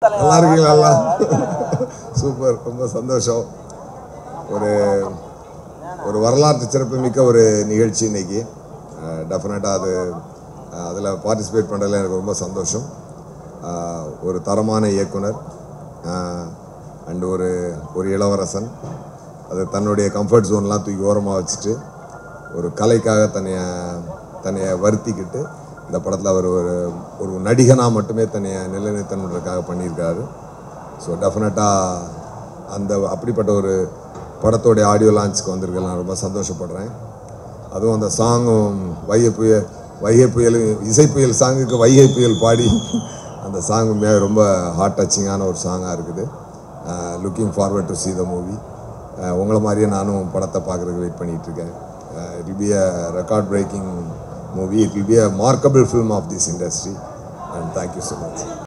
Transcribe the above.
நல்லா இருக்கீங்களா சூப்பர் ரொம்ப சந்தோஷம் ஒரு ஒரு வரலாற்று சிறப்புமிக்க ஒரு நிகழ்ச்சி இன்னைக்கு டெஃபினட்டாக அது அதில் பார்ட்டிசிபேட் பண்ணுறதுல எனக்கு ரொம்ப சந்தோஷம் அஹ், ஒரு தரமான இயக்குனர் அண்ட் ஒரு ஒரு இளவரசன் அது தன்னுடைய கம்ஃபர்ட் ஜோன்லாம் தூக்கி ஓரமாக வச்சுட்டு ஒரு கலைக்காக தன்னைய தன்னைய வருத்திக்கிட்டு இந்த படத்தில் அவர் ஒரு ஒரு நடிகனாக மட்டுமே தன்னைய நிலைநிறுத்தணுன்றதுக்காக பண்ணியிருக்காரு ஸோ டெஃபினட்டாக அந்த அப்படிப்பட்ட ஒரு படத்தோடைய ஆடியோ லான்ச்சுக்கு வந்திருக்கேன் நான் ரொம்ப சந்தோஷப்படுறேன் அதுவும் அந்த சாங்கும் வைகை புயல் வைகை புயல் இசை புயல் சாங்குக்கு வைகை புயல் பாடி அந்த சாங்குமே ரொம்ப ஹார்ட் டச்சிங்கான ஒரு சாங்காக இருக்குது looking forward to see the movie உங்களை மாதிரியே நானும் படத்தை பார்க்குறதுக்கு வெயிட் பண்ணிகிட்டு இருக்கேன் it will be a record breaking movie it will be a remarkable film of this industry and thank you so much